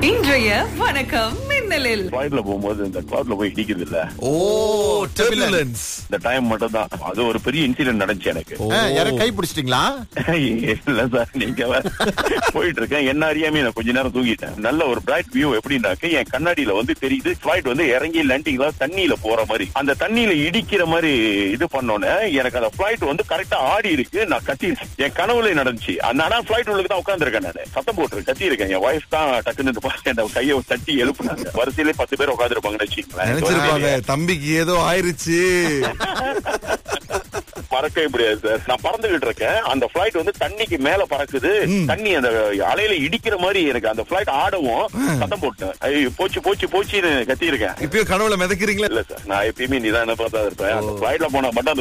இன்றைய வணக்கம் மின்னலில் ஃபிளைட்ல போகும்போது இந்த கிளவுட்ல போய் இடிக்குது இல்ல ஓ டர்புலன்ஸ் இந்த டைம் மட்டும் தான் அது ஒரு பெரிய இன்சிடென்ட் நடந்துச்சு எனக்கு யாரும் கை பிடிச்சிட்டீங்களா இல்ல சார் நீங்க வேற. போயிட்டு இருக்கேன் என்ன அறியாம நான் கொஞ்ச நேரம் தூங்கிட்டேன் நல்ல ஒரு பிரைட் வியூ எப்படின்னாக்க என் கண்ணாடியில வந்து தெரியுது ஃபிளைட் வந்து இறங்கி லேண்டிங்ல தண்ணியில போற மாதிரி அந்த தண்ணியில இடிக்கிற மாதிரி இது பண்ணோன்னே எனக்கு அந்த ஃபிளைட் வந்து கரெக்டா ஆடி இருக்கு நான் கத்தி என் கனவுல நடந்துச்சு அந்த ஆனா ஃபிளைட் உள்ளுக்கு தான் உட்காந்துருக்கேன் நான் சத்தம் போட்டு கத்தி இருக்கேன் என் ஒய்ஃப் தான் டக்குன்னு இந்த பா- இந்த கையை தட்டி எழுப்புனாங்க வரிசையிலே பத்து பேர் உட்காந்துருப்பாங்கன்னு நினைச்சிருப்பாங்க வச்சுக்கீங்களேன் தம்பிக்கு ஏதோ ஆயிருச்சு பறக்கவே முடியாது சார் நான் பறந்துகிட்டு இருக்கேன் அந்த பிளைட் வந்து தண்ணிக்கு மேல பறக்குது தண்ணி அந்த அலையில இடிக்கிற மாதிரி எனக்கு அந்த பிளைட் ஆடவும் சத்தம் போட்டேன் ஐயோ போச்சு போச்சு போச்சுன்னு கத்தி இருக்கேன் இப்பயும் கனவுல மிதக்கிறீங்களா இல்ல சார் நான் எப்பயுமே நிதான பார்த்தா இருப்பேன் அந்த பிளைட்ல போனா மட்டும் அந்த